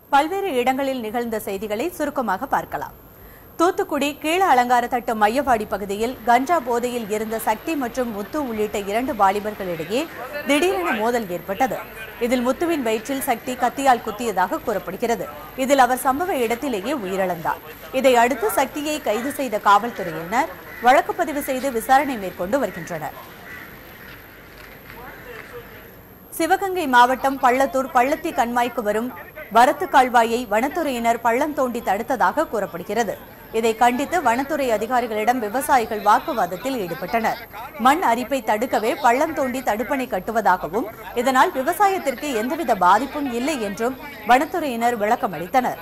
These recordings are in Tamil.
பல்வேறு இடங்களில் நிகழ்ந்த செய்திகளை சுருக்கமாக பார்க்கலாம் தூத்துக்குடி கீழ அலங்காரத்தட்டு மையவாடி பகுதியில் கஞ்சா போதையில் இருந்த சக்தி மற்றும் முத்து உள்ளிட்ட இரண்டு வாலிபர்களிடையே திடீரென மோதல் ஏற்பட்டது இதில் முத்துவின் வயிற்றில் சக்தி கத்தியால் குத்தியதாக கூறப்படுகிறது இதில் அவர் சம்பவ இடத்திலேயே உயிரிழந்தார் இதை அடுத்து சக்தியை கைது செய்த காவல்துறையினர் வழக்கு பதிவு செய்து விசாரணை மேற்கொண்டு வருகின்றனர் சிவகங்கை மாவட்டம் பள்ளத்தூர் பள்ளத்தி கண்மாய்க்கு வரும் வரத்து கால்வாயை வனத்துறையினர் பள்ளம் தோண்டி தடுத்ததாக கூறப்படுகிறது இதை கண்டித்து வனத்துறை அதிகாரிகளிடம் விவசாயிகள் வாக்குவாதத்தில் ஈடுபட்டனர் மண் அரிப்பை தடுக்கவே பள்ளம் தோண்டி தடுப்பணை கட்டுவதாகவும் இதனால் விவசாயத்திற்கு எந்தவித பாதிப்பும் இல்லை என்றும் வனத்துறையினர் விளக்கம் அளித்தனர்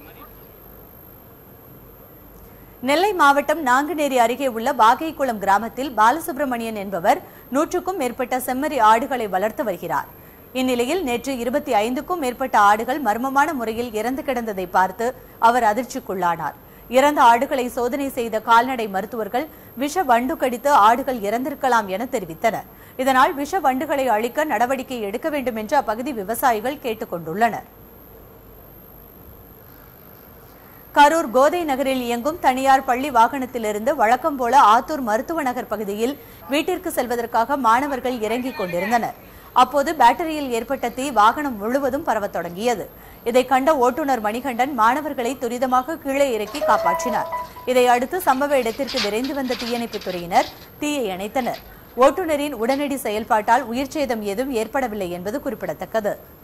நெல்லை மாவட்டம் நாங்குநேரி அருகே உள்ள வாகைக்குளம் கிராமத்தில் பாலசுப்ரமணியன் என்பவர் நூற்றுக்கும் மேற்பட்ட செம்மறி ஆடுகளை வளர்த்து வருகிறார் இந்நிலையில் நேற்று இருபத்தி ஐந்துக்கும் மேற்பட்ட ஆடுகள் மர்மமான முறையில் இறந்து கிடந்ததை பார்த்து அவர் அதிர்ச்சிக்குள்ளானார் இறந்த ஆடுகளை சோதனை செய்த கால்நடை மருத்துவர்கள் விஷ வண்டு கடித்து ஆடுகள் இறந்திருக்கலாம் என தெரிவித்தனர் இதனால் விஷ வண்டுகளை அழிக்க நடவடிக்கை எடுக்க வேண்டும் என்று அப்பகுதி விவசாயிகள் கேட்டுக் கொண்டுள்ளனர் கரூர் கோதை நகரில் இயங்கும் தனியார் பள்ளி வாகனத்திலிருந்து வழக்கம் போல ஆத்தூர் மருத்துவ நகர் பகுதியில் வீட்டிற்கு செல்வதற்காக மாணவர்கள் இறங்கிக் கொண்டிருந்தனர் அப்போது பேட்டரியில் ஏற்பட்ட தீ வாகனம் முழுவதும் பரவத் தொடங்கியது இதை கண்ட ஓட்டுநர் மணிகண்டன் மாணவர்களை துரிதமாக கீழே இறக்கி காப்பாற்றினார் இதை அடுத்து சம்பவ இடத்திற்கு விரைந்து வந்த தீயணைப்புத் துறையினர் தீயை அணைத்தனர் ஓட்டுநரின் உடனடி செயல்பாட்டால் உயிர்ச்சேதம் ஏதும் ஏற்படவில்லை என்பது குறிப்பிடத்தக்கது